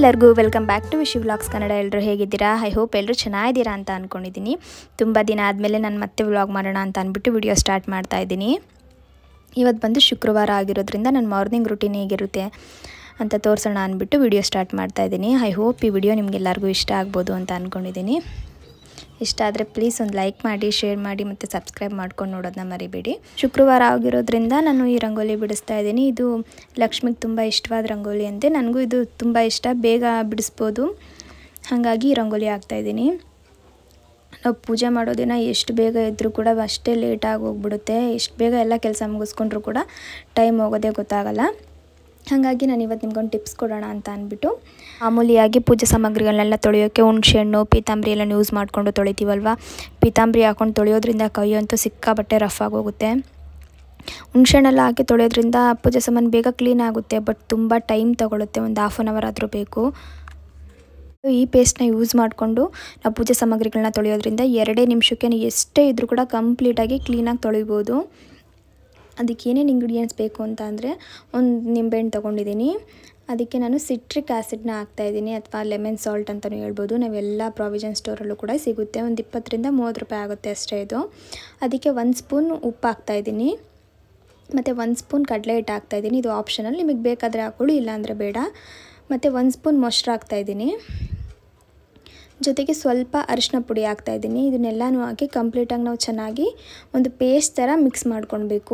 ಎಲ್ಲರಿಗೂ welcome back to Vishi vlogs Kannada ಎಲ್ಲರೂ ಹೇಗಿದ್ದೀರಾ ಐ ಹೋಪ್ ಎಲ್ಲರೂ ಚೆನ್ನಾಗಿದ್ದೀರಾ ಅಂತ ಅಂದ್ಕೊಂಡಿದ್ದೀನಿ ತುಂಬ ದಿನ ಆದಮೇಲೆ ನಾನು ಮತ್ತೆ ವ್ಲಾಗ್ ಮಾಡೋಣ ಅಂತ ಅಂದ್ಬಿಟ್ಟು ವಿಡಿಯೋ ಸ್ಟಾರ್ಟ್ ಮಾಡ್ತಾ ಇದ್ದೀನಿ ಇವತ್ತು ಬಂದು ಶುಕ್ರವಾರ ಆಗಿರೋದ್ರಿಂದ ನನ್ನ ಮಾರ್ನಿಂಗ್ ರುಟೀನ್ ಹೇಗಿರುತ್ತೆ ಅಂತ ತೋರಿಸೋಣ ಅಂದ್ಬಿಟ್ಟು ವಿಡಿಯೋ ಸ್ಟಾರ್ಟ್ ಮಾಡ್ತಾ ಇದ್ದೀನಿ ಐ ಹೋಪ್ ಈ ವಿಡಿಯೋ ನಿಮಗೆಲ್ಲರಿಗೂ ಇಷ್ಟ ಆಗ್ಬೋದು ಅಂತ ಅಂದ್ಕೊಂಡಿದ್ದೀನಿ ಇಷ್ಟ ಆದರೆ ಪ್ಲೀಸ್ ಒಂದು ಲೈಕ್ ಮಾಡಿ ಶೇರ್ ಮಾಡಿ ಮತ್ತು ಸಬ್ಸ್ಕ್ರೈಬ್ ಮಾಡ್ಕೊಂಡು ನೋಡೋದನ್ನ ಮರಿಬೇಡಿ ಶುಕ್ರವಾರ ಆಗಿರೋದ್ರಿಂದ ನಾನು ಈ ರಂಗೋಲಿ ಬಿಡಿಸ್ತಾ ಇದ್ದೀನಿ ಇದು ಲಕ್ಷ್ಮಿಗೆ ತುಂಬ ಇಷ್ಟವಾದ ರಂಗೋಲಿ ಅಂತೆ ನನಗೂ ಇದು ತುಂಬ ಇಷ್ಟ ಬೇಗ ಬಿಡಿಸ್ಬೋದು ಹಾಗಾಗಿ ಈ ರಂಗೋಲಿ ಹಾಕ್ತಾಯಿದ್ದೀನಿ ನಾವು ಪೂಜೆ ಮಾಡೋ ದಿನ ಎಷ್ಟು ಬೇಗ ಇದ್ದರೂ ಕೂಡ ಅಷ್ಟೇ ಲೇಟಾಗಿ ಹೋಗ್ಬಿಡುತ್ತೆ ಎಷ್ಟು ಬೇಗ ಎಲ್ಲ ಕೆಲಸ ಮುಗಿಸ್ಕೊಂಡ್ರೂ ಕೂಡ ಟೈಮ್ ಹೋಗೋದೇ ಗೊತ್ತಾಗಲ್ಲ ಹಾಗಾಗಿ ನಾನು ಇವತ್ತು ನಿಮ್ಗೊಂದು ಟಿಪ್ಸ್ ಕೊಡೋಣ ಅಂತ ಅಂದ್ಬಿಟ್ಟು ಮಾಮೂಲಿಯಾಗಿ ಪೂಜೆ ಸಾಮಗ್ರಿಗಳನ್ನೆಲ್ಲ ತೊಳೆಯೋಕ್ಕೆ ಹುಣ್ಸೆಹಣ್ಣು ಪೀತಾಂಬರಿ ಎಲ್ಲ ಯೂಸ್ ಮಾಡಿಕೊಂಡು ತೊಳಿತೀವಲ್ವ ಪೀತಾಂಬರಿ ಹಾಕೊಂಡು ತೊಳೆಯೋದ್ರಿಂದ ಕೈಯಂತೂ ಸಿಕ್ಕಾಬಟ್ಟೆ ರಫ್ ಆಗೋಗುತ್ತೆ ಹುಣ್ಸೆಹಣ್ಣೆಲ್ಲ ಹಾಕಿ ತೊಳೆಯೋದ್ರಿಂದ ಪೂಜೆ ಸಾಮಾನು ಬೇಗ ಕ್ಲೀನ್ ಆಗುತ್ತೆ ಬಟ್ ತುಂಬ ಟೈಮ್ ತೊಗೊಳುತ್ತೆ ಒಂದು ಹಾಫ್ ಆನ್ ಅವರ್ ಆದರೂ ಬೇಕು ಈ ಪೇಸ್ಟ್ನ ಯೂಸ್ ಮಾಡಿಕೊಂಡು ನಾವು ಪೂಜೆ ಸಾಮಗ್ರಿಗಳನ್ನ ತೊಳೆಯೋದ್ರಿಂದ ಎರಡೇ ನಿಮಿಷಕ್ಕೆ ಎಷ್ಟೇ ಇದ್ದರೂ ಕೂಡ ಕಂಪ್ಲೀಟಾಗಿ ಕ್ಲೀನಾಗಿ ತೊಳಿಬೋದು ಅದಕ್ಕೆ ಏನೇನು ಇಂಗ್ರೀಡಿಯೆಂಟ್ಸ್ ಬೇಕು ಅಂತ ಅಂದರೆ ಒಂದು ನಿಂಬೆಹಣ್ಣು ತೊಗೊಂಡಿದ್ದೀನಿ ಅದಕ್ಕೆ ನಾನು ಸಿಟ್ರಿಕ್ ಆ್ಯಸಿಡ್ನ ಹಾಕ್ತಾಯಿದ್ದೀನಿ ಅಥವಾ ಲೆಮನ್ ಸಾಲ್ಟ್ ಅಂತಲೂ ಹೇಳ್ಬೋದು ನಾವೆಲ್ಲ ಪ್ರಾವಿಷನ್ ಸ್ಟೋರಲ್ಲೂ ಕೂಡ ಸಿಗುತ್ತೆ ಒಂದು ಇಪ್ಪತ್ತರಿಂದ ಮೂವತ್ತು ರೂಪಾಯಿ ಆಗುತ್ತೆ ಅಷ್ಟೇ ಇದು ಅದಕ್ಕೆ ಒಂದು ಸ್ಪೂನ್ ಉಪ್ಪು ಹಾಕ್ತಾಯಿದ್ದೀನಿ ಮತ್ತು ಒಂದು ಸ್ಪೂನ್ ಕಡಲೆ ಹಿಟ್ಟು ಹಾಕ್ತಾಯಿದ್ದೀನಿ ಇದು ಆಪ್ಷನಲ್ ನಿಮಗೆ ಬೇಕಾದರೆ ಹಾಕ್ಕೊಳ್ಳಿ ಇಲ್ಲಾಂದರೆ ಬೇಡ ಮತ್ತು ಒಂದು ಸ್ಪೂನ್ ಮೊಸರು ಹಾಕ್ತಾಯಿದ್ದೀನಿ ಜೊತೆಗೆ ಸ್ವಲ್ಪ ಅರಿಶಿನ ಪುಡಿ ಹಾಕ್ತಾಯಿದ್ದೀನಿ ಇದನ್ನೆಲ್ಲನೂ ಹಾಕಿ ಕಂಪ್ಲೀಟಾಗಿ ನಾವು ಚೆನ್ನಾಗಿ ಒಂದು ಪೇಸ್ಟ್ ಥರ ಮಿಕ್ಸ್ ಮಾಡ್ಕೊಳ್ಬೇಕು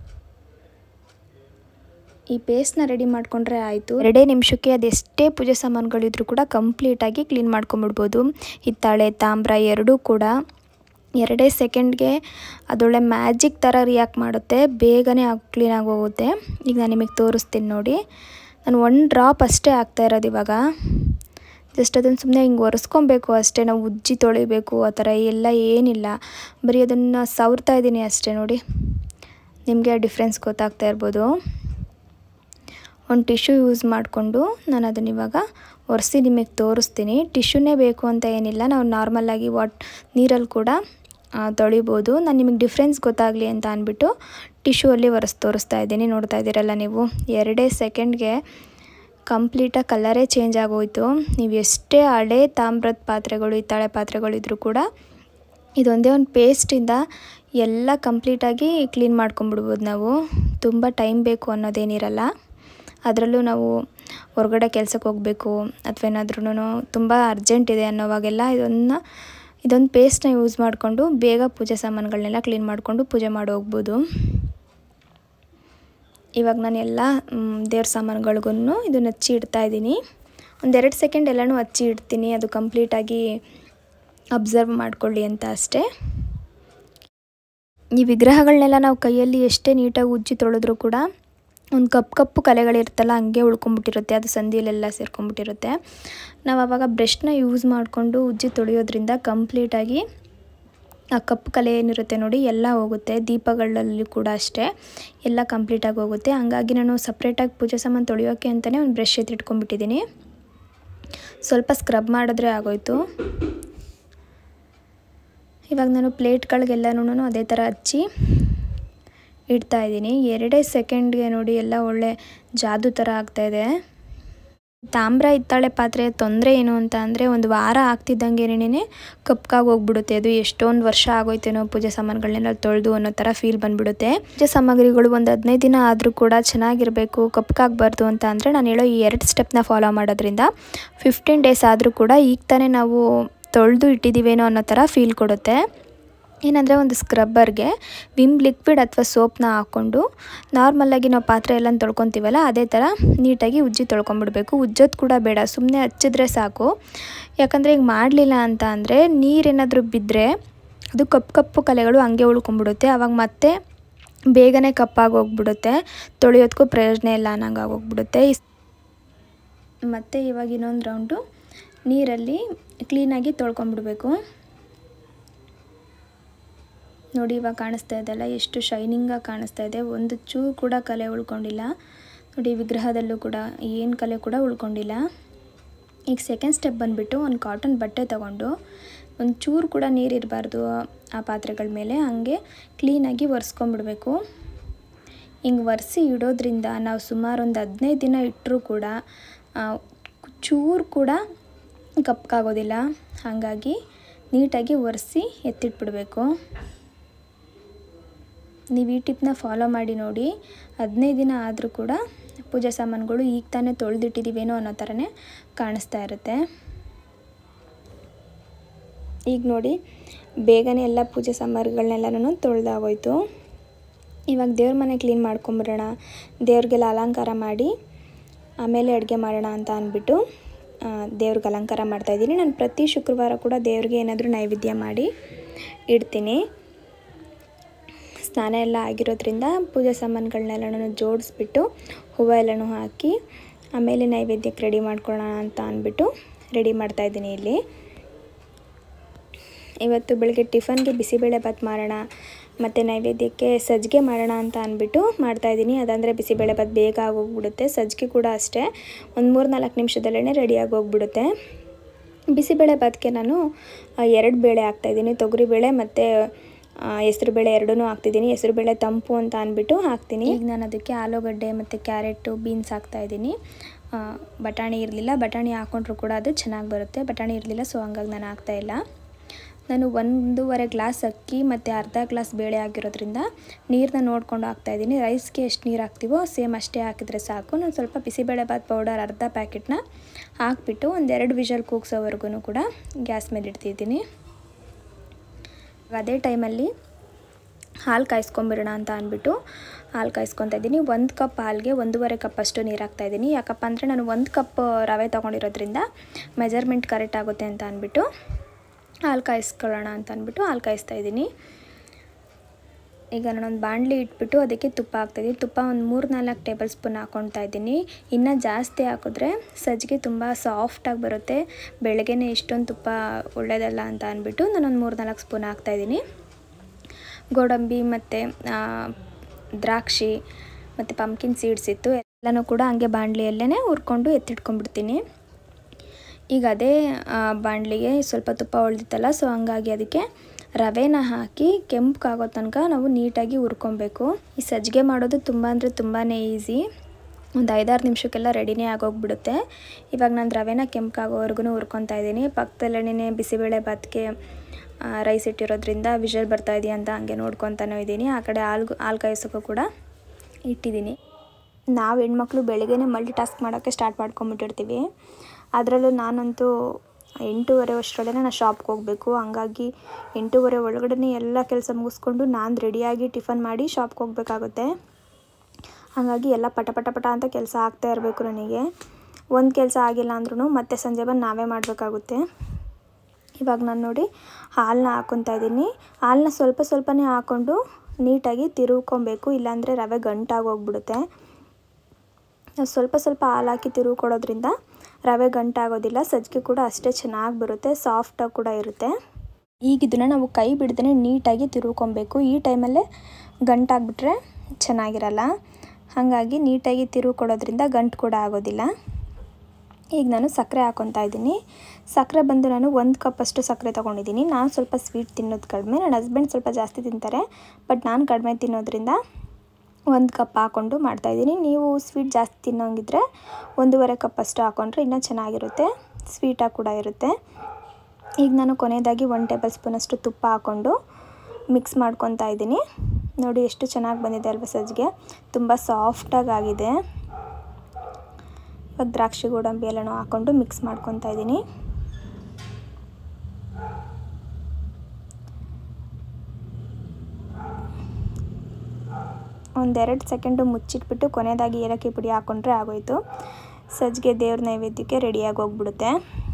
ಈ ಪೇಸ್ಟ್ನ ರೆಡಿ ಮಾಡಿಕೊಂಡ್ರೆ ಆಯಿತು ಎರಡೇ ನಿಮಿಷಕ್ಕೆ ಅದೆಷ್ಟೇ ಪೂಜೆ ಸಾಮಾನುಗಳಿದ್ರೂ ಕೂಡ ಕಂಪ್ಲೀಟಾಗಿ ಕ್ಲೀನ್ ಮಾಡ್ಕೊಂಬಿಡ್ಬೋದು ಹಿತ್ತಾಳೆ ತಾಮ್ರ ಎರಡೂ ಕೂಡ ಎರಡೇ ಸೆಕೆಂಡ್ಗೆ ಅದೊಳ್ಳೆ ಮ್ಯಾಜಿಕ್ ಥರ ರಿಯಾಕ್ಟ್ ಮಾಡುತ್ತೆ ಬೇಗನೆ ಕ್ಲೀನಾಗಿ ಹೋಗುತ್ತೆ ಈಗ ನಾನು ನಿಮಗೆ ತೋರಿಸ್ತೀನಿ ನೋಡಿ ನಾನು ಒನ್ ಡ್ರಾಪ್ ಅಷ್ಟೇ ಆಗ್ತಾ ಇರೋದು ಇವಾಗ ಜಸ್ಟ್ ಅದನ್ನು ಸುಮ್ಮನೆ ಹಿಂಗೆ ಒರೆಸ್ಕೊಬೇಕು ಅಷ್ಟೇ ನಾವು ಉಜ್ಜಿ ತೊಳಿಬೇಕು ಆ ಥರ ಎಲ್ಲ ಏನಿಲ್ಲ ಬರೀ ಅದನ್ನು ಸವರ್ತಾ ಇದ್ದೀನಿ ಅಷ್ಟೇ ನೋಡಿ ನಿಮಗೆ ಡಿಫ್ರೆನ್ಸ್ ಗೊತ್ತಾಗ್ತಾ ಇರ್ಬೋದು ಒಂದು ಟಿಶ್ಯೂ ಯೂಸ್ ಮಾಡಿಕೊಂಡು ನಾನು ಅದನ್ನು ಇವಾಗ ಒರೆಸಿ ನಿಮಗೆ ತೋರಿಸ್ತೀನಿ ಟಿಶ್ಯೂನೇ ಬೇಕು ಅಂತ ಏನಿಲ್ಲ ನಾವು ನಾರ್ಮಲಾಗಿ ವಾಟ್ ನೀರಲ್ಲಿ ಕೂಡ ತೊಳಿಬೋದು ನಾನು ನಿಮಗೆ ಡಿಫ್ರೆನ್ಸ್ ಗೊತ್ತಾಗಲಿ ಅಂತ ಅಂದ್ಬಿಟ್ಟು ಟಿಶ್ಯೂ ಅಲ್ಲಿ ಒರೆಸಿ ತೋರಿಸ್ತಾ ಇದ್ದೀನಿ ನೋಡ್ತಾ ಇದ್ದೀರಲ್ಲ ನೀವು ಎರಡೇ ಸೆಕೆಂಡ್ಗೆ ಕಂಪ್ಲೀಟಾಗಿ ಕಲರೇ ಚೇಂಜ್ ಆಗೋಯ್ತು ನೀವು ಎಷ್ಟೇ ಹಳೆ ತಾಮ್ರದ ಪಾತ್ರೆಗಳು ಹಿತ್ತಾಳೆ ಪಾತ್ರೆಗಳು ಇದ್ದರೂ ಕೂಡ ಇದೊಂದೇ ಒಂದು ಪೇಸ್ಟಿಂದ ಎಲ್ಲ ಕಂಪ್ಲೀಟಾಗಿ ಕ್ಲೀನ್ ಮಾಡ್ಕೊಂಬಿಡ್ಬೋದು ನಾವು ತುಂಬ ಟೈಮ್ ಬೇಕು ಅನ್ನೋದೇನಿರಲ್ಲ ಅದರಲ್ಲೂ ನಾವು ಹೊರಗಡೆ ಕೆಲಸಕ್ಕೆ ಹೋಗಬೇಕು ಅಥವಾ ಏನಾದ್ರೂ ತುಂಬ ಅರ್ಜೆಂಟ್ ಇದೆ ಅನ್ನೋವಾಗೆಲ್ಲ ಇದನ್ನು ಇದೊಂದು ಪೇಸ್ಟ್ನ ಯೂಸ್ ಮಾಡಿಕೊಂಡು ಬೇಗ ಪೂಜೆ ಸಾಮಾನುಗಳನ್ನೆಲ್ಲ ಕ್ಲೀನ್ ಮಾಡಿಕೊಂಡು ಪೂಜೆ ಮಾಡಿ ಹೋಗ್ಬೋದು ಇವಾಗ ನಾನು ಎಲ್ಲ ದೇವ್ರ ಸಾಮಾನುಗಳಿಗೂ ಇದನ್ನು ಹಚ್ಚಿ ಇಡ್ತಾ ಇದ್ದೀನಿ ಒಂದೆರಡು ಸೆಕೆಂಡ್ ಎಲ್ಲನೂ ಹಚ್ಚಿ ಇಡ್ತೀನಿ ಅದು ಕಂಪ್ಲೀಟಾಗಿ ಅಬ್ಸರ್ವ್ ಮಾಡ್ಕೊಳ್ಳಿ ಅಂತ ಅಷ್ಟೇ ಈ ವಿಗ್ರಹಗಳನ್ನೆಲ್ಲ ನಾವು ಕೈಯಲ್ಲಿ ಎಷ್ಟೇ ನೀಟಾಗಿ ಉಜ್ಜಿ ತೊಳೆದ್ರೂ ಕೂಡ ಒಂದು ಕಪ್ಪು ಕಪ್ಪು ಕಲೆಗಳಿರುತ್ತಲ್ಲ ಹಂಗೆ ಉಳ್ಕೊಂಬಿಟ್ಟಿರುತ್ತೆ ಅದು ಸಂದಿಯಲ್ಲೆಲ್ಲ ಸೇರ್ಕೊಂಬಿಟ್ಟಿರುತ್ತೆ ನಾವು ಆವಾಗ ಬ್ರಷ್ನ ಯೂಸ್ ಮಾಡಿಕೊಂಡು ಉಜ್ಜಿ ತೊಳೆಯೋದ್ರಿಂದ ಕಂಪ್ಲೀಟಾಗಿ ಆ ಕಪ್ಪು ಕಲೆ ಏನಿರುತ್ತೆ ನೋಡಿ ಎಲ್ಲ ಹೋಗುತ್ತೆ ದೀಪಗಳಲ್ಲಿ ಕೂಡ ಅಷ್ಟೇ ಎಲ್ಲ ಕಂಪ್ಲೀಟಾಗಿ ಹೋಗುತ್ತೆ ಹಂಗಾಗಿ ನಾನು ಸಪ್ರೇಟಾಗಿ ಪೂಜೆ ಸಾಮಾನು ತೊಳೆಯೋಕ್ಕೆ ಅಂತಲೇ ಒಂದು ಬ್ರಷ್ ಎತ್ತಿಟ್ಕೊಂಡ್ಬಿಟ್ಟಿದ್ದೀನಿ ಸ್ವಲ್ಪ ಸ್ಕ್ರಬ್ ಮಾಡಿದ್ರೆ ಆಗೋಯ್ತು ಇವಾಗ ನಾನು ಪ್ಲೇಟ್ಗಳಿಗೆಲ್ಲನೂ ಅದೇ ಥರ ಹಚ್ಚಿ ಇಡ್ತಾ ಇದ್ದೀನಿ ಎರಡೇ ಸೆಕೆಂಡ್ಗೆ ನೋಡಿ ಎಲ್ಲ ಒಳ್ಳೆ ಜಾದು ಥರ ಆಗ್ತಾಯಿದೆ ತಾಮ್ರ ಹಿತ್ತಾಳೆ ಪಾತ್ರೆ ತೊಂದರೆ ಏನು ಅಂತ ಅಂದರೆ ಒಂದು ವಾರ ಆಗ್ತಿದ್ದಂಗೆನೇ ಕಪ್ಕಾಗಿ ಹೋಗ್ಬಿಡುತ್ತೆ ಅದು ಎಷ್ಟೊಂದು ವರ್ಷ ಆಗೋಯ್ತೇನೋ ಪೂಜೆ ಸಾಮಾನುಗಳನ್ನೆಲ್ಲ ತೊಳೆದು ಅನ್ನೋ ಥರ ಫೀಲ್ ಬಂದ್ಬಿಡುತ್ತೆ ಪೂಜೆ ಸಾಮಗ್ರಿಗಳು ಒಂದು ಹದಿನೈದು ದಿನ ಆದರೂ ಕೂಡ ಚೆನ್ನಾಗಿರಬೇಕು ಕಪ್ಕಾಗಬಾರ್ದು ಅಂತ ಅಂದರೆ ನಾನು ಹೇಳೋ ಈ ಎರಡು ಸ್ಟೆಪ್ನ ಫಾಲೋ ಮಾಡೋದ್ರಿಂದ ಫಿಫ್ಟೀನ್ ಡೇಸ್ ಆದರೂ ಕೂಡ ಈಗ ತಾನೇ ನಾವು ತೊಳೆದು ಇಟ್ಟಿದ್ದೀವೇನೋ ಅನ್ನೋ ಥರ ಫೀಲ್ ಕೊಡುತ್ತೆ ಏನಂದರೆ ಒಂದು ಸ್ಕ್ರಬ್ಬರ್ಗೆ ವಿಮ್ ಲಿಕ್ವಿಡ್ ಅಥವಾ ಸೋಪ್ನ ಹಾಕ್ಕೊಂಡು ನಾರ್ಮಲಾಗಿ ನಾವು ಪಾತ್ರೆ ಎಲ್ಲ ತೊಳ್ಕೊತೀವಲ್ಲ ಅದೇ ಥರ ನೀಟಾಗಿ ಉಜ್ಜಿ ತೊಳ್ಕೊಂಬಿಡ್ಬೇಕು ಉಜ್ಜೋದು ಕೂಡ ಬೇಡ ಸುಮ್ಮನೆ ಹಚ್ಚಿದ್ರೆ ಸಾಕು ಯಾಕಂದರೆ ಈಗ ಮಾಡಲಿಲ್ಲ ಅಂತ ಅಂದರೆ ನೀರೇನಾದರೂ ಬಿದ್ದರೆ ಅದು ಕಪ್ಪು ಕಪ್ಪು ಕಲೆಗಳು ಹಂಗೆ ಉಳ್ಕೊಂಬಿಡುತ್ತೆ ಆವಾಗ ಮತ್ತೆ ಬೇಗನೆ ಕಪ್ಪಾಗಿ ಹೋಗ್ಬಿಡುತ್ತೆ ತೊಳೆಯೋದಕ್ಕೂ ಪ್ರಯೋಜನ ಇಲ್ಲ ಅನ್ನಂಗೆ ಆಗೋಗ್ಬಿಡುತ್ತೆ ಮತ್ತು ಇವಾಗ ಇನ್ನೊಂದು ರೌಂಡು ನೀರಲ್ಲಿ ಕ್ಲೀನಾಗಿ ತೊಳ್ಕೊಂಬಿಡ್ಬೇಕು ನೋಡಿ ಇವಾಗ ಕಾಣಿಸ್ತಾ ಇದೆಲ್ಲ ಎಷ್ಟು ಶೈನಿಂಗಾಗಿ ಕಾಣಿಸ್ತಾ ಇದೆ ಒಂದು ಚೂರು ಕೂಡ ಕಲೆ ಉಳ್ಕೊಂಡಿಲ್ಲ ನೋಡಿ ವಿಗ್ರಹದಲ್ಲೂ ಕೂಡ ಏನು ಕಲೆ ಕೂಡ ಉಳ್ಕೊಂಡಿಲ್ಲ ಈಗ ಸೆಕೆಂಡ್ ಸ್ಟೆಪ್ ಬಂದುಬಿಟ್ಟು ಒಂದು ಕಾಟನ್ ಬಟ್ಟೆ ತೊಗೊಂಡು ಒಂದು ಚೂರು ಕೂಡ ನೀರು ಇರಬಾರ್ದು ಆ ಪಾತ್ರೆಗಳ ಮೇಲೆ ಹಾಗೆ ಕ್ಲೀನಾಗಿ ಒರೆಸ್ಕೊಂಬಿಡ್ಬೇಕು ಹಿಂಗೆ ಒರೆಸಿ ಇಡೋದ್ರಿಂದ ನಾವು ಸುಮಾರು ಒಂದು ಹದಿನೈದು ದಿನ ಇಟ್ಟರೂ ಕೂಡ ಚೂರು ಕೂಡ ಕಪ್ಪಾಗೋದಿಲ್ಲ ಹಾಗಾಗಿ ನೀಟಾಗಿ ಒರೆಸಿ ಎತ್ತಿಟ್ಬಿಡಬೇಕು ನೀವು ಈ ಟಿಪ್ನ ಫಾಲೋ ಮಾಡಿ ನೋಡಿ ಹದಿನೈದು ದಿನ ಆದರೂ ಕೂಡ ಪೂಜೆ ಸಾಮಾನುಗಳು ಈಗ ತಾನೇ ತೊಳೆದಿಟ್ಟಿದ್ದೀವೇನೋ ಅನ್ನೋ ಥರನೇ ಕಾಣಿಸ್ತಾ ಇರುತ್ತೆ ಈಗ ನೋಡಿ ಬೇಗನೆ ಎಲ್ಲ ಪೂಜೆ ಸಾಮಾನುಗಳನ್ನೆಲ್ಲನೂ ತೊಳೆದಾಗೋಯ್ತು ಇವಾಗ ದೇವ್ರ ಮನೆ ಕ್ಲೀನ್ ಮಾಡ್ಕೊಂಬರೋಣ ದೇವ್ರಿಗೆಲ್ಲ ಅಲಂಕಾರ ಮಾಡಿ ಆಮೇಲೆ ಅಡುಗೆ ಮಾಡೋಣ ಅಂತ ಅಂದ್ಬಿಟ್ಟು ದೇವ್ರಿಗೆ ಅಲಂಕಾರ ಮಾಡ್ತಾಯಿದ್ದೀನಿ ನಾನು ಪ್ರತಿ ಶುಕ್ರವಾರ ಕೂಡ ದೇವ್ರಿಗೆ ಏನಾದರೂ ನೈವೇದ್ಯ ಮಾಡಿ ಇಡ್ತೀನಿ ಸ್ನಾನ ಎಲ್ಲ ಆಗಿರೋದ್ರಿಂದ ಪೂಜೆ ಸಾಮಾನುಗಳನ್ನೆಲ್ಲನೂ ಜೋಡಿಸ್ಬಿಟ್ಟು ಹೂವು ಎಲ್ಲನೂ ಹಾಕಿ ಆಮೇಲೆ ನೈವೇದ್ಯಕ್ಕೆ ರೆಡಿ ಮಾಡ್ಕೊಳ್ಳೋಣ ಅಂತ ಅಂದ್ಬಿಟ್ಟು ರೆಡಿ ಮಾಡ್ತಾಯಿದ್ದೀನಿ ಇಲ್ಲಿ ಇವತ್ತು ಬೆಳಗ್ಗೆ ಟಿಫನ್ಗೆ ಬಿಸಿಬೇಳೆ ಭಾತ್ ಮಾಡೋಣ ಮತ್ತು ನೈವೇದ್ಯಕ್ಕೆ ಸಜ್ಜಿಗೆ ಮಾಡೋಣ ಅಂತ ಅಂದ್ಬಿಟ್ಟು ಮಾಡ್ತಾಯಿದ್ದೀನಿ ಅದಂದರೆ ಬಿಸಿಬೇಳೆ ಭಾತ್ ಬೇಗ ಆಗೋಗ್ಬಿಡುತ್ತೆ ಸಜ್ಜಿಗೆ ಕೂಡ ಅಷ್ಟೇ ಒಂದು ಮೂರು ನಾಲ್ಕು ನಿಮಿಷದಲ್ಲೇ ರೆಡಿಯಾಗಿ ಹೋಗ್ಬಿಡುತ್ತೆ ಬಿಸಿಬೇಳೆ ಭಾತ್ಗೆ ನಾನು ಎರಡು ಬೇಳೆ ಹಾಕ್ತಾಯಿದ್ದೀನಿ ತೊಗರಿಬೇಳೆ ಮತ್ತು ಹೆಸ್ರುಬೇಳೆ ಎರಡೂ ಹಾಕ್ತಿದ್ದೀನಿ ಹೆಸ್ರುಬೇಳೆ ತಂಪು ಅಂತ ಅಂದ್ಬಿಟ್ಟು ಹಾಕ್ತೀನಿ ಈಗ ನಾನು ಅದಕ್ಕೆ ಆಲೂಗಡ್ಡೆ ಮತ್ತು ಕ್ಯಾರೆಟು ಬೀನ್ಸ್ ಹಾಕ್ತಾಯಿದ್ದೀನಿ ಬಟಾಣಿ ಇರಲಿಲ್ಲ ಬಟಾಣಿ ಹಾಕ್ಕೊಂಡ್ರು ಕೂಡ ಅದು ಚೆನ್ನಾಗಿ ಬರುತ್ತೆ ಬಟಾಣಿ ಇರಲಿಲ್ಲ ಸೊ ಹಂಗಾಗಿ ನಾನು ಹಾಕ್ತಾಯಿಲ್ಲ ನಾನು ಒಂದೂವರೆ ಗ್ಲಾಸ್ ಅಕ್ಕಿ ಮತ್ತು ಅರ್ಧ ಗ್ಲಾಸ್ ಬೇಳೆ ಆಗಿರೋದ್ರಿಂದ ನೀರನ್ನ ನೋಡ್ಕೊಂಡು ಹಾಕ್ತಾಯಿದ್ದೀನಿ ರೈಸ್ಗೆ ಎಷ್ಟು ನೀರು ಹಾಕ್ತೀವೋ ಸೇಮ್ ಅಷ್ಟೇ ಹಾಕಿದರೆ ಸಾಕು ನಾನು ಸ್ವಲ್ಪ ಬಿಸಿಬೇಳೆಬಾತ್ ಪೌಡರ್ ಅರ್ಧ ಪ್ಯಾಕೆಟ್ನ ಹಾಕ್ಬಿಟ್ಟು ಒಂದೆರಡು ವಿಷಲ್ ಕೂಗ್ಸೋವರೆಗೂ ಕೂಡ ಗ್ಯಾಸ್ ಮೇಲೆ ಇಡ್ತಿದ್ದೀನಿ ಅದೇ ಟೈಮಲ್ಲಿ ಹಾಲು ಕಾಯಿಸ್ಕೊಂಬಿಡೋಣ ಅಂತ ಅಂದ್ಬಿಟ್ಟು ಹಾಲು ಕಾಯಿಸ್ಕೊತಾ ಇದ್ದೀನಿ ಒಂದು ಕಪ್ ಹಾಲಿಗೆ ಒಂದೂವರೆ ಕಪ್ ಅಷ್ಟು ನೀರು ಹಾಕ್ತಾಯಿದ್ದೀನಿ ಯಾಕಪ್ಪ ಅಂದರೆ ನಾನು ಒಂದು ಕಪ್ ರವೆ ತೊಗೊಂಡಿರೋದ್ರಿಂದ ಮೆಜರ್ಮೆಂಟ್ ಕರೆಕ್ಟ್ ಆಗುತ್ತೆ ಅಂತ ಅಂದ್ಬಿಟ್ಟು ಹಾಲು ಕಾಯಿಸ್ಕೊಳ್ಳೋಣ ಅಂತ ಅಂದ್ಬಿಟ್ಟು ಹಾಲು ಕಾಯಿಸ್ತಾ ಇದ್ದೀನಿ ಈಗ ನಾನೊಂದು ಬಾಣಲಿ ಇಟ್ಬಿಟ್ಟು ಅದಕ್ಕೆ ತುಪ್ಪ ಹಾಕ್ತಾಯಿದ್ದೀನಿ ತುಪ್ಪ ಒಂದು ಮೂರು ನಾಲ್ಕು ಟೇಬಲ್ ಸ್ಪೂನ್ ಹಾಕ್ಕೊಳ್ತಾ ಇದ್ದೀನಿ ಇನ್ನೂ ಜಾಸ್ತಿ ಹಾಕಿದ್ರೆ ಸಜ್ಜಿಗೆ ತುಂಬ ಸಾಫ್ಟಾಗಿ ಬರುತ್ತೆ ಬೆಳಗ್ಗೆನೇ ಇಷ್ಟೊಂದು ತುಪ್ಪ ಒಳ್ಳೆಯದಲ್ಲ ಅಂತ ಅಂದ್ಬಿಟ್ಟು ನಾನೊಂದು ಮೂರು ನಾಲ್ಕು ಸ್ಪೂನ್ ಹಾಕ್ತಾಯಿದ್ದೀನಿ ಗೋಡಂಬಿ ಮತ್ತು ದ್ರಾಕ್ಷಿ ಮತ್ತು ಪಂಪ್ಕಿನ್ ಸೀಡ್ಸ್ ಇತ್ತು ಎಲ್ಲನೂ ಕೂಡ ಹಂಗೆ ಬಾಣಲಿಯಲ್ಲೇ ಹುರ್ಕೊಂಡು ಎತ್ತಿಟ್ಕೊಂಡ್ಬಿಡ್ತೀನಿ ಈಗ ಅದೇ ಬಾಣಲಿಗೆ ಸ್ವಲ್ಪ ತುಪ್ಪ ಉಳಿದಿತ್ತಲ್ಲ ಸೊ ಹಂಗಾಗಿ ಅದಕ್ಕೆ ರವೆನ ಹಾಕಿ ಕೆಂಪಗಾಗೋ ತನಕ ನಾವು ನೀಟಾಗಿ ಹುರ್ಕೊಬೇಕು ಈ ಸಜ್ಜಿಗೆ ಮಾಡೋದು ತುಂಬ ಅಂದರೆ ತುಂಬಾ ಈಸಿ ಒಂದು ಐದಾರು ನಿಮಿಷಕ್ಕೆಲ್ಲ ರೆಡಿನೇ ಆಗೋಗ್ಬಿಡುತ್ತೆ ಇವಾಗ ನಾನು ರವೆನ ಕೆಂಪಗಾಗೋವರೆಗೂ ಹುರ್ಕೊತಾ ಇದ್ದೀನಿ ಪಕ್ಕದಲ್ಲೇ ಬಿಸಿಬೇಳೆ ಭಾತ್ಗೆ ರೈಸ್ ಇಟ್ಟಿರೋದ್ರಿಂದ ವಿಷಲ್ ಬರ್ತಾ ಇದೆಯಾ ಅಂತ ಹಂಗೆ ನೋಡ್ಕೊತಾನೂ ಇದ್ದೀನಿ ಆ ಕಡೆ ಹಾಲು ಹಾಲು ಕಾಯಿಸೋಕ್ಕೂ ಕೂಡ ಇಟ್ಟಿದ್ದೀನಿ ನಾವು ಹೆಣ್ಮಕ್ಳು ಬೆಳಗ್ಗೆನೇ ಮಲ್ಟಿ ಟಾಸ್ಕ್ ಮಾಡೋಕ್ಕೆ ಸ್ಟಾರ್ಟ್ ಮಾಡ್ಕೊಂಬಿಟ್ಟಿರ್ತೀವಿ ಅದರಲ್ಲೂ ನಾನಂತೂ ಎಂಟೂವರೆ ಅಷ್ಟರಲ್ಲೇ ನಾನು ಶಾಪ್ಗೆ ಹೋಗಬೇಕು ಹಂಗಾಗಿ ಎಂಟೂವರೆ ಒಳಗಡೆ ಎಲ್ಲ ಕೆಲಸ ಮುಗಿಸ್ಕೊಂಡು ನಾನು ರೆಡಿಯಾಗಿ ಟಿಫನ್ ಮಾಡಿ ಶಾಪ್ಗೆ ಹೋಗ್ಬೇಕಾಗುತ್ತೆ ಹಾಗಾಗಿ ಎಲ್ಲ ಪಟ ಪಟ ಪಟ ಅಂತ ಕೆಲಸ ಆಗ್ತಾ ಇರಬೇಕು ನನಗೆ ಒಂದು ಕೆಲಸ ಆಗಿಲ್ಲ ಅಂದ್ರೂ ಮತ್ತೆ ಸಂಜೆ ಬಂದು ನಾವೇ ಮಾಡಬೇಕಾಗುತ್ತೆ ಇವಾಗ ನಾನು ನೋಡಿ ಹಾಲನ್ನ ಹಾಕ್ಕೊತಾ ಇದ್ದೀನಿ ಹಾಲನ್ನ ಸ್ವಲ್ಪ ಸ್ವಲ್ಪನೇ ಹಾಕ್ಕೊಂಡು ನೀಟಾಗಿ ತಿರುವ್ಕೊಬೇಕು ಇಲ್ಲಾಂದರೆ ರವೆ ಗಂಟಾಗಿ ಹೋಗ್ಬಿಡುತ್ತೆ ಸ್ವಲ್ಪ ಸ್ವಲ್ಪ ಹಾಲು ಹಾಕಿ ತಿರುವು ಕೊಡೋದ್ರಿಂದ ರವೆ ಗಂಟಾಗೋದಿಲ್ಲ ಸಜ್ಜಿಗೆ ಕೂಡ ಅಷ್ಟೇ ಚೆನ್ನಾಗಿ ಬರುತ್ತೆ ಸಾಫ್ಟಾಗಿ ಕೂಡ ಇರುತ್ತೆ ಈಗ ಇದನ್ನು ನಾವು ಕೈ ಬಿಡ್ದೇ ನೀಟಾಗಿ ತಿರುವ್ಕೊಬೇಕು ಈ ಟೈಮಲ್ಲೇ ಗಂಟಾಗ್ಬಿಟ್ರೆ ಚೆನ್ನಾಗಿರಲ್ಲ ಹಾಗಾಗಿ ನೀಟಾಗಿ ತಿರುವು ಕೊಡೋದ್ರಿಂದ ಗಂಟು ಕೂಡ ಆಗೋದಿಲ್ಲ ಈಗ ನಾನು ಸಕ್ಕರೆ ಹಾಕ್ಕೊತಾ ಇದ್ದೀನಿ ಸಕ್ಕರೆ ಬಂದು ನಾನು ಒಂದು ಕಪ್ಪಷ್ಟು ಸಕ್ಕರೆ ತೊಗೊಂಡಿದ್ದೀನಿ ನಾನು ಸ್ವಲ್ಪ ಸ್ವೀಟ್ ತಿನ್ನೋದು ಕಡಿಮೆ ನನ್ನ ಹಸ್ಬೆಂಡ್ ಸ್ವಲ್ಪ ಜಾಸ್ತಿ ತಿಂತಾರೆ ಬಟ್ ನಾನು ಕಡಿಮೆ ತಿನ್ನೋದ್ರಿಂದ ಒಂದು ಕಪ್ ಹಾಕ್ಕೊಂಡು ಮಾಡ್ತಾಯಿದ್ದೀನಿ ನೀವು ಸ್ವೀಟ್ ಜಾಸ್ತಿ ತಿನ್ನೋಂಗಿದ್ರೆ ಒಂದೂವರೆ ಕಪ್ ಅಷ್ಟು ಹಾಕ್ಕೊಂಡ್ರೆ ಇನ್ನೂ ಚೆನ್ನಾಗಿರುತ್ತೆ ಸ್ವೀಟಾಗಿ ಕೂಡ ಇರುತ್ತೆ ಈಗ ನಾನು ಕೊನೆಯದಾಗಿ ಒನ್ ಟೇಬಲ್ ಸ್ಪೂನಷ್ಟು ತುಪ್ಪ ಹಾಕ್ಕೊಂಡು ಮಿಕ್ಸ್ ಮಾಡ್ಕೊತಾ ಇದ್ದೀನಿ ನೋಡಿ ಎಷ್ಟು ಚೆನ್ನಾಗಿ ಬಂದಿದೆ ಅಲ್ವ ಸಜ್ಜಿಗೆ ತುಂಬ ಸಾಫ್ಟಾಗಿ ಆಗಿದೆ ಇವಾಗ ದ್ರಾಕ್ಷಿ ಗೋಡಂಬಿ ಎಲ್ಲನೂ ಹಾಕ್ಕೊಂಡು ಮಿಕ್ಸ್ ಮಾಡ್ಕೊತಾ ಇದ್ದೀನಿ ಒಂದೆರಡು ಸೆಕೆಂಡು ಮುಚ್ಚಿಟ್ಬಿಟ್ಟು ಕೊನೆಯದಾಗಿ ಏಲಕ್ಕಿ ಪುಡಿ ಹಾಕ್ಕೊಂಡ್ರೆ ಆಗೋಯ್ತು ಸಜ್ಜಿಗೆ ದೇವ್ರ ನೈವೇದ್ಯಕ್ಕೆ ರೆಡಿಯಾಗಿ ಹೋಗ್ಬಿಡುತ್ತೆ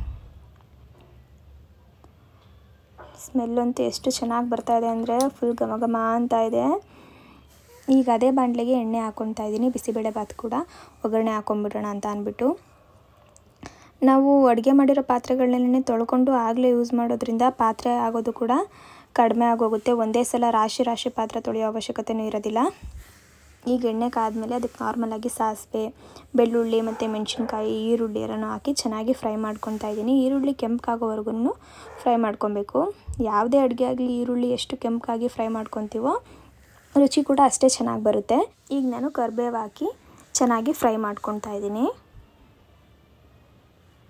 ಸ್ಮೆಲ್ಲಂತೂ ಎಷ್ಟು ಚೆನ್ನಾಗಿ ಬರ್ತಾ ಇದೆ ಅಂದರೆ ಫುಲ್ ಘಮ ಘಮ ಅಂತ ಇದೆ ಈಗ ಅದೇ ಬಾಣಲೆಗೆ ಎಣ್ಣೆ ಹಾಕ್ಕೊತಾ ಇದ್ದೀನಿ ಬಿಸಿಬೇಳೆ ಭಾತ್ ಕೂಡ ಒಗ್ಗರಣೆ ಹಾಕ್ಕೊಂಬಿಡೋಣ ಅಂತ ಅಂದ್ಬಿಟ್ಟು ನಾವು ಅಡುಗೆ ಮಾಡಿರೋ ಪಾತ್ರೆಗಳನ್ನೇ ತೊಳ್ಕೊಂಡು ಆಗಲೇ ಯೂಸ್ ಮಾಡೋದ್ರಿಂದ ಪಾತ್ರೆ ಆಗೋದು ಕೂಡ ಕಡಿಮೆ ಆಗೋಗುತ್ತೆ ಒಂದೇ ಸಲ ರಾಶಿ ರಾಶಿ ಪಾತ್ರೆ ತೊಳೆಯೋ ಅವಶ್ಯಕತೆಯೂ ಇರೋದಿಲ್ಲ ಈಗ ಎಣ್ಣೆ ಕಾದ್ಮೇಲೆ ಅದಕ್ಕೆ ನಾರ್ಮಲಾಗಿ ಸಾಸಿವೆ ಬೆಳ್ಳುಳ್ಳಿ ಮತ್ತು ಮೆಣಸಿನ್ಕಾಯಿ ಈರುಳ್ಳಿ ಎಲ್ಲನೂ ಹಾಕಿ ಚೆನ್ನಾಗಿ ಫ್ರೈ ಮಾಡ್ಕೊತಾ ಇದ್ದೀನಿ ಈರುಳ್ಳಿ ಕೆಂಪಗಾಗೋವರೆಗೂ ಫ್ರೈ ಮಾಡ್ಕೊಬೇಕು ಯಾವುದೇ ಅಡುಗೆ ಆಗಲಿ ಈರುಳ್ಳಿ ಎಷ್ಟು ಕೆಂಪಗಾಗಿ ಫ್ರೈ ಮಾಡ್ಕೊತೀವೋ ರುಚಿ ಕೂಡ ಅಷ್ಟೇ ಚೆನ್ನಾಗಿ ಬರುತ್ತೆ ಈಗ ನಾನು ಕರ್ಬೇವು ಹಾಕಿ ಚೆನ್ನಾಗಿ ಫ್ರೈ ಮಾಡ್ಕೊತಾ ಇದ್ದೀನಿ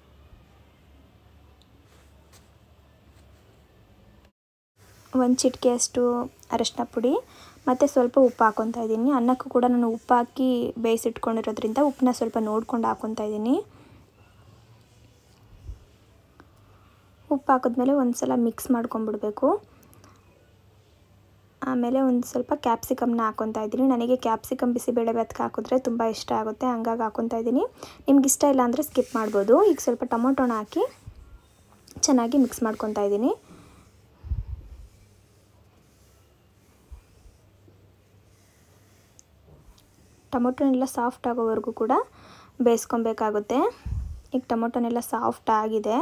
ಒಂದು ಚಿಟಿಕೆಯಷ್ಟು ಅರಶಿನ ಪುಡಿ ಮತ್ತು ಸ್ವಲ್ಪ ಉಪ್ಪು ಹಾಕ್ಕೊತಾ ಇದ್ದೀನಿ ಅನ್ನಕ್ಕೂ ಕೂಡ ನಾನು ಉಪ್ಪು ಹಾಕಿ ಬೇಯಿಸಿಟ್ಕೊಂಡಿರೋದ್ರಿಂದ ಉಪ್ಪನ್ನ ಸ್ವಲ್ಪ ನೋಡ್ಕೊಂಡು ಹಾಕ್ಕೊತಾ ಇದ್ದೀನಿ ಉಪ್ಪು ಹಾಕಿದ್ಮೇಲೆ ಒಂದು ಸಲ ಮಿಕ್ಸ್ ಮಾಡ್ಕೊಂಬಿಡ್ಬೇಕು ಆಮೇಲೆ ಒಂದು ಸ್ವಲ್ಪ ಕ್ಯಾಪ್ಸಿಕಮ್ನ ಹಾಕ್ಕೊತಾ ಇದ್ದೀನಿ ನನಗೆ ಕ್ಯಾಪ್ಸಿಕಮ್ ಬಿಸಿಬೇಳೆ ಭಾತ್ಗೆ ಹಾಕಿದ್ರೆ ತುಂಬ ಇಷ್ಟ ಆಗುತ್ತೆ ಹಂಗಾಗಿ ಹಾಕ್ಕೊತಾ ಇದ್ದೀನಿ ನಿಮ್ಗೆ ಇಷ್ಟ ಇಲ್ಲ ಅಂದರೆ ಸ್ಕಿಪ್ ಮಾಡ್ಬೋದು ಈಗ ಸ್ವಲ್ಪ ಟೊಮೊಟೊನ ಹಾಕಿ ಚೆನ್ನಾಗಿ ಮಿಕ್ಸ್ ಮಾಡ್ಕೊತಾ ಇದ್ದೀನಿ ಟೊಮೊಟೊನೆಲ್ಲ ಸಾಫ್ಟ್ ಆಗೋವರೆಗೂ ಕೂಡ ಬೇಯಿಸ್ಕೊಬೇಕಾಗುತ್ತೆ ಈಗ ಟೊಮೊಟೊನೆಲ್ಲ ಸಾಫ್ಟ್ ಆಗಿದೆ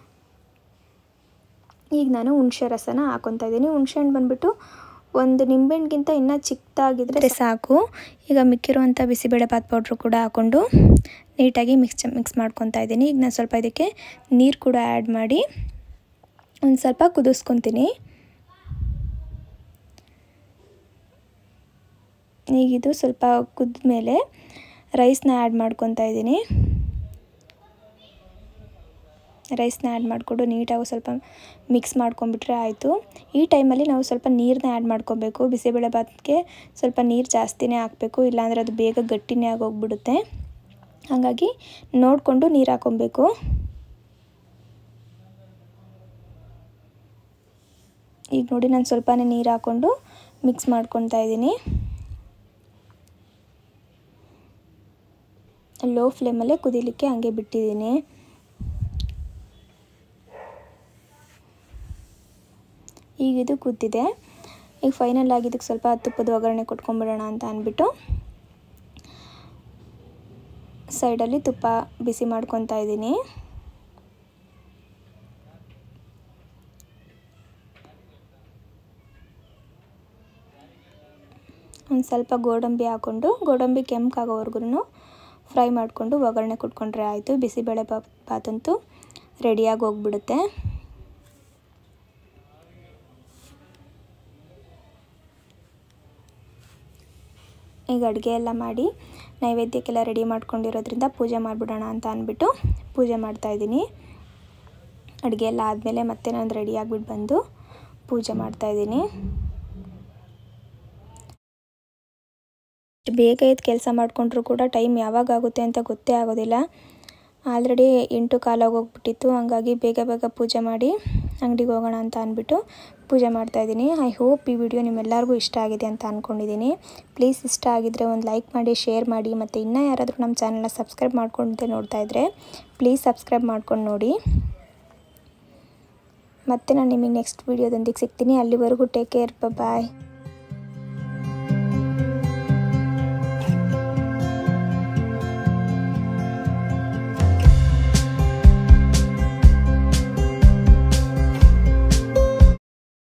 ಈಗ ನಾನು ಹುಣಸೆ ರಸನ ಹಾಕ್ಕೊತಾ ಇದ್ದೀನಿ ಹುಣಸೆಹಣ್ಣು ಬಂದುಬಿಟ್ಟು ಒಂದು ನಿಂಬೆಹಣ್ಣಿಗಿಂತ ಇನ್ನೂ ಚಿಕ್ಕದಾಗಿದ್ದರೆ ಸಾಕು ಈಗ ಮಿಕ್ಕಿರುವಂಥ ಬಿಸಿಬೇಳೆ ಭಾತ್ ಪೌಡ್ರು ಕೂಡ ಹಾಕ್ಕೊಂಡು ನೀಟಾಗಿ ಮಿಕ್ಸ್ ಮಿಕ್ಸ್ ಮಾಡ್ಕೊತಾ ಇದ್ದೀನಿ ಈಗ ನಾನು ಸ್ವಲ್ಪ ಇದಕ್ಕೆ ನೀರು ಕೂಡ ಆ್ಯಡ್ ಮಾಡಿ ಒಂದು ಸ್ವಲ್ಪ ಕುದಿಸ್ಕೊತೀನಿ ಈಗಿದು ಸ್ವಲ್ಪ ಕುದ್ದ ಮೇಲೆ ರೈಸ್ನ ಆ್ಯಡ್ ಮಾಡ್ಕೊತಾ ಇದ್ದೀನಿ ರೈಸ್ನ ಆ್ಯಡ್ ಮಾಡಿಕೊಂಡು ನೀಟಾಗಿ ಸ್ವಲ್ಪ ಮಿಕ್ಸ್ ಮಾಡ್ಕೊಂಬಿಟ್ರೆ ಆಯಿತು ಈ ಟೈಮಲ್ಲಿ ನಾವು ಸ್ವಲ್ಪ ನೀರನ್ನ ಆ್ಯಡ್ ಮಾಡ್ಕೊಬೇಕು ಬಿಸಿಬೇಳೆ ಭಾತ್ಗೆ ಸ್ವಲ್ಪ ನೀರು ಜಾಸ್ತಿನೇ ಹಾಕಬೇಕು ಇಲ್ಲಾಂದರೆ ಅದು ಬೇಗ ಗಟ್ಟಿನೇ ಆಗೋಗ್ಬಿಡುತ್ತೆ ಹಾಗಾಗಿ ನೋಡಿಕೊಂಡು ನೀರು ಹಾಕೊಬೇಕು ಈಗ ನೋಡಿ ನಾನು ಸ್ವಲ್ಪನೇ ನೀರು ಹಾಕ್ಕೊಂಡು ಮಿಕ್ಸ್ ಮಾಡ್ಕೊತಾ ಇದ್ದೀನಿ ಲೋ ಫ್ಲೇಮಲ್ಲೇ ಕುದಿಲಿಕ್ಕೆ ಹಂಗೆ ಬಿಟ್ಟಿದ್ದೀನಿ ಈಗ ಇದು ಕುದ್ದಿದೆ ಈಗ ಫೈನಲ್ ಆಗಿ ಇದಕ್ಕೆ ಸ್ವಲ್ಪ ತುಪ್ಪದ ಒಗ್ಗರಣೆ ಕೊಟ್ಕೊಂಬಿಡೋಣ ಅಂತ ಅಂದ್ಬಿಟ್ಟು ಸೈಡಲ್ಲಿ ತುಪ್ಪ ಬಿಸಿ ಮಾಡ್ಕೊತಾ ಇದ್ದೀನಿ ಒಂದು ಸ್ವಲ್ಪ ಗೋಡಂಬಿ ಹಾಕ್ಕೊಂಡು ಗೋಡಂಬಿ ಕೆಂಪಾಗೋವರೆಗೂ ಫ್ರೈ ಮಾಡಿಕೊಂಡು ಒಗ್ಗರಣೆ ಕೊಟ್ಕೊಂಡ್ರೆ ಆಯಿತು ಬಿಸಿಬೇಳೆ ಭಾತಂತೂ ರೆಡಿಯಾಗಿ ಹೋಗ್ಬಿಡುತ್ತೆ ಈಗ ಅಡುಗೆ ಎಲ್ಲ ಮಾಡಿ ನೈವೇದ್ಯಕ್ಕೆಲ್ಲ ರೆಡಿ ಮಾಡ್ಕೊಂಡಿರೋದ್ರಿಂದ ಪೂಜೆ ಮಾಡಿಬಿಡೋಣ ಅಂತ ಅಂದ್ಬಿಟ್ಟು ಪೂಜೆ ಮಾಡ್ತಾಯಿದ್ದೀನಿ ಅಡುಗೆ ಎಲ್ಲ ಆದಮೇಲೆ ಮತ್ತೆ ನಾನು ರೆಡಿ ಆಗಿಬಿಟ್ಟು ಬಂದು ಪೂಜೆ ಮಾಡ್ತಾಯಿದ್ದೀನಿ ಬೇಗ ಎದ್ದು ಕೆಲಸ ಮಾಡಿಕೊಂಡ್ರೂ ಕೂಡ ಟೈಮ್ ಯಾವಾಗ ಆಗುತ್ತೆ ಅಂತ ಗೊತ್ತೇ ಆಗೋದಿಲ್ಲ ಆಲ್ರೆಡಿ ಎಂಟು ಕಾಲಾಗಿ ಹೋಗ್ಬಿಟ್ಟಿತ್ತು ಹಂಗಾಗಿ ಬೇಗ ಬೇಗ ಪೂಜೆ ಮಾಡಿ ಅಂಗಡಿಗೆ ಹೋಗೋಣ ಅಂತ ಅಂದ್ಬಿಟ್ಟು ಪೂಜೆ ಮಾಡ್ತಾಯಿದ್ದೀನಿ ಐ ಹೋಪ್ ಈ ವಿಡಿಯೋ ನಿಮ್ಮೆಲ್ಲರಿಗೂ ಇಷ್ಟ ಆಗಿದೆ ಅಂತ ಅಂದ್ಕೊಂಡಿದ್ದೀನಿ ಪ್ಲೀಸ್ ಇಷ್ಟ ಆಗಿದ್ದರೆ ಒಂದು ಲೈಕ್ ಮಾಡಿ ಶೇರ್ ಮಾಡಿ ಮತ್ತು ಇನ್ನೂ ಯಾರಾದರೂ ನಮ್ಮ ಚಾನಲ್ನ ಸಬ್ಸ್ಕ್ರೈಬ್ ಮಾಡ್ಕೊಂಡೆ ನೋಡ್ತಾ ಇದ್ದರೆ ಪ್ಲೀಸ್ ಸಬ್ಸ್ಕ್ರೈಬ್ ಮಾಡ್ಕೊಂಡು ನೋಡಿ ಮತ್ತು ನಾನು ನಿಮಗೆ ನೆಕ್ಸ್ಟ್ ವೀಡಿಯೋದೊಂದಿಗೆ ಸಿಗ್ತೀನಿ ಅಲ್ಲಿವರೆಗೂ ಟೇಕ್ ಕೇರ್ ಬಾಯ್